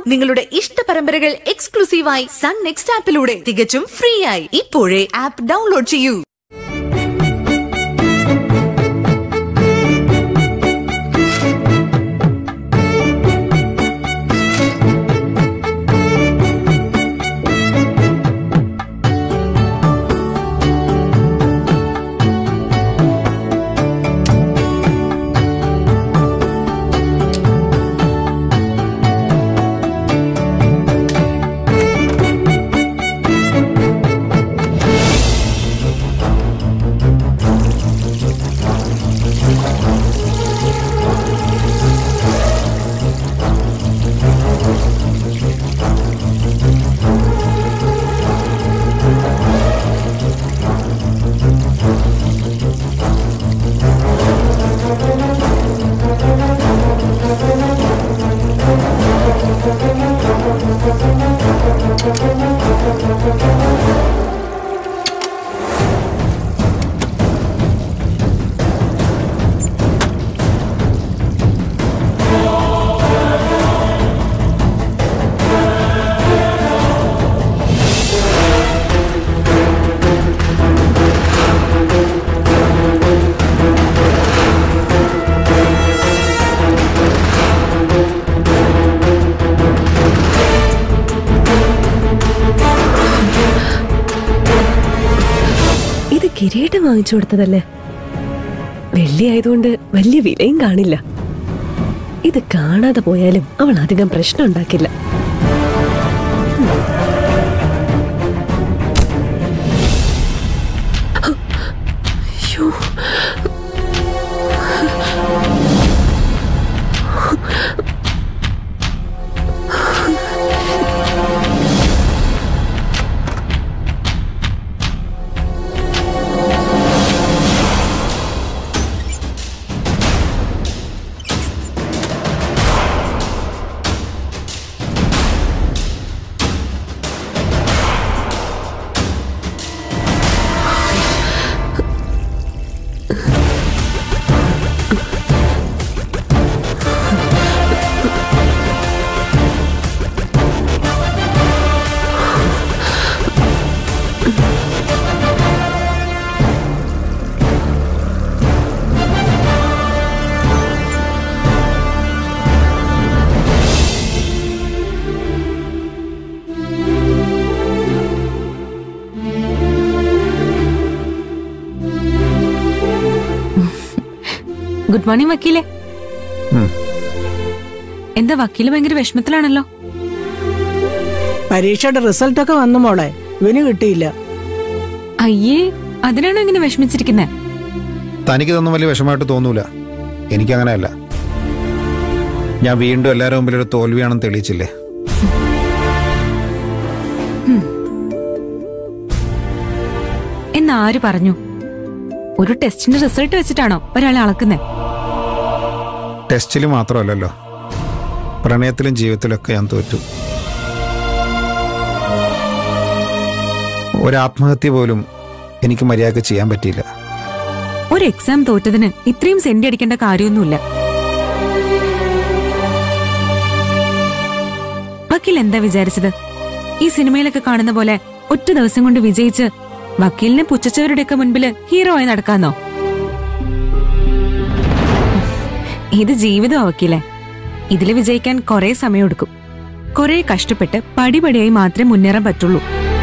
നിങ്ങളുടെ ഇഷ്ട പരമ്പരകൾ എക്സ്ക്ലൂസീവായി സൺ നെക്സ്റ്റ് ആപ്പിലൂടെ തികച്ചും ഫ്രീ ആയി ഇപ്പോഴേ ആപ്പ് ഡൗൺലോഡ് ചെയ്യൂ ഇത് കിരീടം വാങ്ങിച്ചു കൊടുത്തതല്ലേ വെള്ളി ആയതുകൊണ്ട് വലിയ വിലയും കാണില്ല ഇത് കാണാതെ പോയാലും അവൾ അധികം പ്രശ്നം ഉണ്ടാക്കില്ല അയ്യോ. ഗുഡ് മോർണിംഗ് വക്കീലെ എന്താ വക്കീല് ഭയങ്കര വിഷമത്തിലാണല്ലോ പരീക്ഷയുടെ റിസൾട്ട് ഒക്കെ വന്നു മോളെ ഇവന് കിട്ടിയില്ല അയ്യേ അതിനാണോ ഇങ്ങനെ വിഷമിച്ചിരിക്കുന്നെ തനിക്കിതൊന്നും വലിയ വിഷമമായിട്ട് തോന്നൂല എനിക്കങ്ങനെയല്ല ഞാൻ വീണ്ടും എല്ലാവരും മുമ്പിൽ ഒരു തോൽവിയാണെന്ന് തെളിയിച്ചില്ലേ എന്ന് ആര് പറഞ്ഞു ഒരു ടെസ്റ്റിന്റെ റിസൾട്ട് വെച്ചിട്ടാണോ ഒരാളെ അളക്കുന്നേ ടെസ്റ്റിൽ മാത്രമല്ലല്ലോ പ്രണയത്തിലും ജീവിതത്തിലൊക്കെ ഞാൻ തോറ്റു ഒരു ആത്മഹത്യ പോലും എനിക്ക് മര്യാദക്ക് ചെയ്യാൻ പറ്റിയില്ല ഒരു എക്സാം തോറ്റതിന് ഇത്രയും സെന്റി അടിക്കേണ്ട കാര്യമൊന്നുമില്ല വക്കീൽ എന്താ വിചാരിച്ചത് ഈ സിനിമയിലൊക്കെ കാണുന്ന പോലെ ഒറ്റ ദിവസം കൊണ്ട് വിജയിച്ച് വക്കീലിനെ പുച്ഛച്ചവരുടെയൊക്കെ മുൻപില് ഹീറോ ആയി നടക്കാന്നോ ഇത് ജീവിതമാ വക്കീലെ ഇതില് വിജയിക്കാൻ കുറെ സമയമെടുക്കും കുറെ കഷ്ടപ്പെട്ട് പടിപടിയായി മാത്രമേ മുന്നേറാൻ പറ്റുള്ളൂ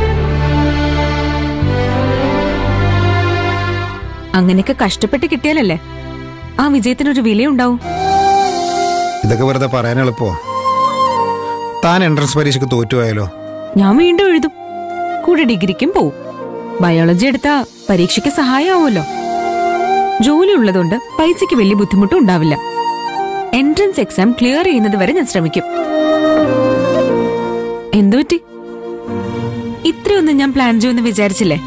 അങ്ങനെയൊക്കെ കഷ്ടപ്പെട്ട് കിട്ടിയാലല്ലേ ആ വിജയത്തിനൊരു വിലയുണ്ടാവും ഇതൊക്കെ വെറുതെ പറയാൻ എളുപ്പമോ താൻ എൻട്രൻസ് പരീക്ഷയ്ക്ക് തോറ്റുപോയാലോ ഞാൻ വീണ്ടും എഴുതും കൂടെ ഡിഗ്രിക്കും പോവും ബയോളജി എടുത്താ പരീക്ഷയ്ക്ക് സഹായമാവുമല്ലോ ജോലി ഉള്ളതുകൊണ്ട് പൈസയ്ക്ക് വലിയ ബുദ്ധിമുട്ടും ഉണ്ടാവില്ല എൻട്രൻസ് എക്സാം ക്ലിയർ ചെയ്യുന്നത് വരെ ഞാൻ ശ്രമിക്കും എന്തു പറ്റി ഇത്രയൊന്നും ഞാൻ പ്ലാൻ ചെയ്യുമെന്ന് വിചാരിച്ചില്ലേ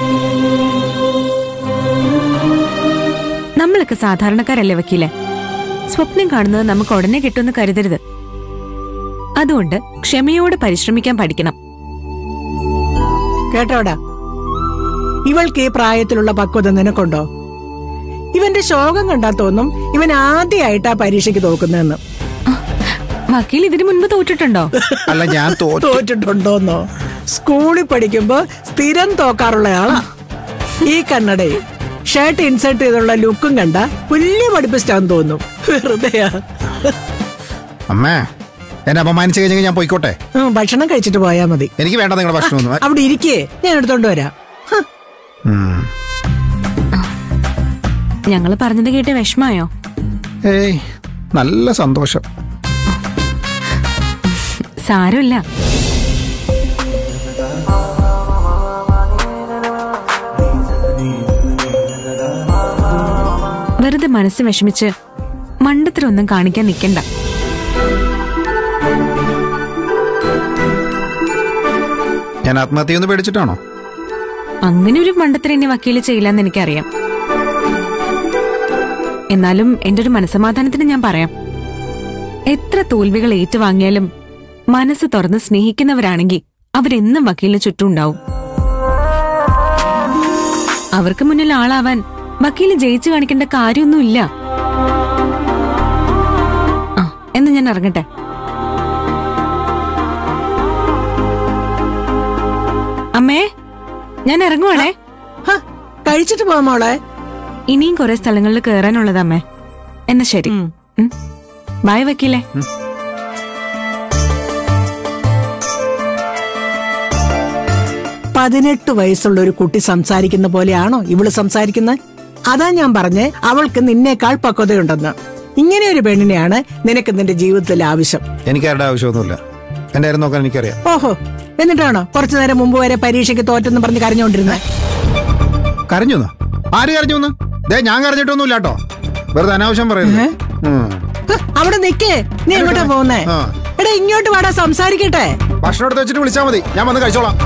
നമ്മളൊക്കെ സാധാരണക്കാരല്ലേ വക്കീലെ സ്വപ്നം കാണുന്നത് നമുക്ക് ഉടനെ കിട്ടുമെന്ന് കരുതരുത് അതുകൊണ്ട് ക്ഷമയോടെ പരിശ്രമിക്കാൻ പഠിക്കണം കേട്ടോടാ ഇവൾക്ക് ഈ പ്രായത്തിലുള്ള പക്വത നിനക്കുണ്ടോ ഇവന്റെ ശോകം കണ്ടാ തോന്നും ഇവൻ ആദ്യമായിട്ടാ പരീക്ഷയ്ക്ക് തോക്കുന്നതെന്ന് വക്കീൽ ഇതിനു മുൻപ് തോറ്റിട്ടുണ്ടോ അല്ല ഞാൻ തോറ്റു തോറ്റിട്ടുണ്ടോന്നോ സ്കൂളിൽ പഠിക്കുമ്പോ സ്ഥിരം തോക്കാറുള്ള ആളാ ഈ കണ്ണടേ ഷർട്ട് ഇൻസേർട്ട് ചെയ്തുള്ള ലുക്കും കണ്ട പുല്ല് പഠിപ്പിച്ചാന്ന് തോന്നും വെറുതെയാ അമ്മേ എന്നെ അപമാനിച്ചു കഴിഞ്ഞെങ്കിൽ ഞാൻ പോയിക്കോട്ടെ ഉം, ഭക്ഷണം കഴിച്ചിട്ട് പോയാ മതി എനിക്ക് വേണ്ട നിങ്ങളുടെ ഭക്ഷണമൊന്നും അവിടെ ഇരിക്കേ ഞാൻ എടുത്തോണ്ട് വരാം ഹ്, ഉം. ഞങ്ങള് പറഞ്ഞത് കേട്ട് വിഷമായോ ഏയ് നല്ല സന്തോഷം സാരമില്ല വെറുതെ മനസ്സ് വിഷമിച്ച് മണ്ടത്തിലൊന്നും കാണിക്കാൻ നിൽക്കണ്ട ഞാൻ ആത്മഹത്യയൊന്ന് പേടിച്ചിട്ടാണോ അങ്ങനെ ഒരു മണ്ടത്തിന് എന്നെ വക്കീല് ചെയ്യില്ലെന്ന് എനിക്കറിയാം എന്നാലും എന്റെ ഒരു മനസമാധാനത്തിന് ഞാൻ പറയാം എത്ര തോൽവികൾ ഏറ്റുവാങ്ങിയാലും മനസ്സ് തുറന്ന് സ്നേഹിക്കുന്നവരാണെങ്കിൽ അവരെന്നും വക്കീലിന് ചുറ്റും ഉണ്ടാവും അവർക്ക് മുന്നിൽ ആളാവാൻ വക്കീല് ജയിച്ചു കാണിക്കേണ്ട കാര്യമൊന്നുമില്ല ആ എന്ന് ഞാൻ ഇറങ്ങട്ടെ അമ്മേ ഞാൻ ഇറങ്ങുവാണേ ഹ, കഴിച്ചിട്ട് പോവാ മോളെ ഇനിയും കുറെ സ്ഥലങ്ങളിൽ കയറാനുള്ളതമ്മേ എന്നാ ശരി ഉം. ഉം. ബൈ വക്കീലേ പതിനെട്ട് വയസ്സുള്ള ഒരു കുട്ടി സംസാരിക്കുന്ന പോലെയാണോ ഇവള് സംസാരിക്കുന്നത് അതാ ഞാൻ പറഞ്ഞേ അവൾക്ക് നിന്നേക്കാൾ പക്വതയുണ്ടെന്ന് ഇങ്ങനെ ഒരു പെണ്ണിനെയാണ് നിനക്ക് നിന്റെ ജീവിതത്തിൽ ആവശ്യം എനിക്ക് ആരുടെ ആവശ്യമൊന്നുമില്ല എന്റെ കാര്യം നോക്കാൻ എനിക്കറിയാം ഓഹോ എന്നിട്ടാണോ കുറച്ചു നേരം മുമ്പ് വരെ പരീക്ഷയ്ക്ക് തോറ്റെന്ന് പറഞ്ഞ് കരഞ്ഞോണ്ടിരുന്നേ കരഞ്ഞു ആര് കരഞ്ഞു ദേ ഞാൻ കരഞ്ഞിട്ടൊന്നുമില്ല കേട്ടോ വെറുതെ അനാവശ്യം പറയുന്നത് ഉം. ഹ്, അവിടെ നിക്കേ നീ എങ്ങോട്ടാ പോകുന്നേ ആ. എടാ ഇങ്ങോട്ട് വാടാ സംസാരിക്കട്ടെ ഭക്ഷണം എടുത്ത് വെച്ചിട്ട് വിളിച്ചാൽ മതി ഞാൻ വന്ന് കഴിച്ചോളാം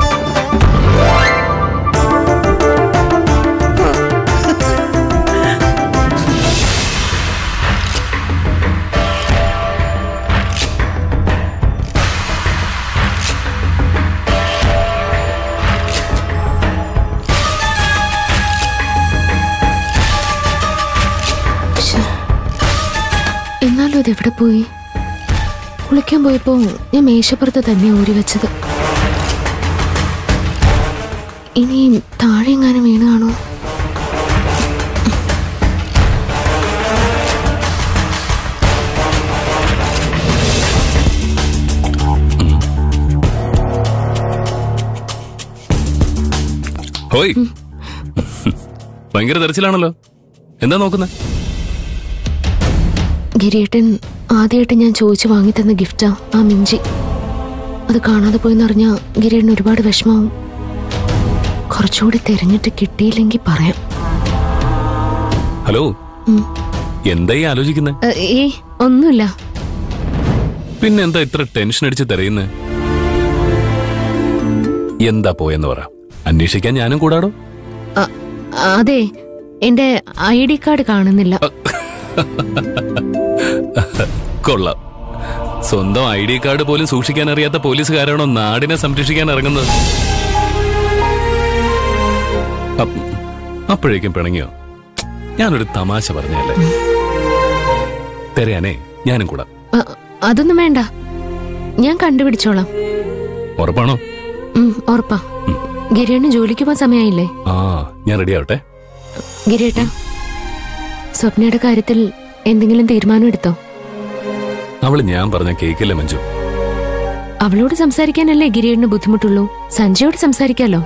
എന്നാലും അത് എവിടെ പോയി കുളിക്കാൻ പോയപ്പോ ഞാൻ മേശപ്പുറത്ത് തന്നെ ഊരി വെച്ചത് ഇനി താഴെ എങ്ങാനും വീണ് കാണോ ഹോയ് ഭയങ്കര തെരച്ചിലാണല്ലോ എന്താ നോക്കുന്നത് ഗിരിയേട്ടൻ ആദ്യമായിട്ട് ഞാൻ ചോദിച്ചു വാങ്ങിത്തന്ന ഗിഫ്റ്റാ ആ മിഞ്ചി അത് കാണാതെ പോയെന്നറിഞ്ഞാ ഗിരിയേട്ടൻ ഒരുപാട് വിഷമാവും കുറച്ചുകൂടി തിരഞ്ഞിട്ട് കിട്ടിയില്ലെങ്കിൽ പറയാം ഹലോ ഉം. എന്തായി ആലോചിക്കുന്നത് ഏ, ഏയ് ഒന്നുമില്ല പിന്നെ എന്താ ഇത്ര ടെൻഷൻ അടിച്ച് തെരയുന്നത് എന്താ പോയെന്ന് പറ അന്വേഷിക്കാൻ ഞാനും കൂടാടോ അ- അതെ എന്റെ ഐ ഡി കാർഡ് കാണുന്നില്ല കൊള്ളാം സ്വന്തം ഐ ഡി കാർഡ് പോലും സൂക്ഷിക്കാൻ അറിയാത്ത പോലീസുകാരാണോ നാടിനെ സംരക്ഷിക്കാൻ ഇറങ്ങുന്നത് അപ്പ്- അപ്പോഴേക്കും പിണങ്ങിയോ ഞാനൊരു തമാശ പറഞ്ഞല്ലേ തെരയാനേ ഞാനും കൂടാ അ- അതൊന്നും വേണ്ട ഞാൻ കണ്ടുപിടിച്ചോളാം ഉറപ്പാണോ ഉം, ഉറപ്പാ ഗിരിയേട്ടന് ജോലിക്ക് പോകാൻ സമയമായില്ലേ ആ ഞാൻ റെഡി ആവട്ടെ ഗിരിയേട്ട സ്വപ്നയുടെ കാര്യത്തിൽ എന്തെങ്കിലും തീരുമാനം എടുത്തോ അവള് ഞാൻ പറഞ്ഞ കേക്കില്ലേ മഞ്ജു അവളോട് സംസാരിക്കാനല്ലേ ഗിരിയേട്ടന് ബുദ്ധിമുട്ടുള്ളൂ സഞ്ജയോട് സംസാരിക്കാലോ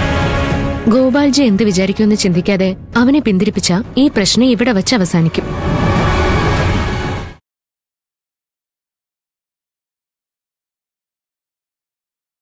ഗോപാൽജി എന്ത് വിചാരിക്കുമെന്ന് ചിന്തിക്കാതെ അവനെ പിന്തിരിപ്പിച്ച ഈ പ്രശ്നം ഇവിടെ വച്ച് അവസാനിക്കും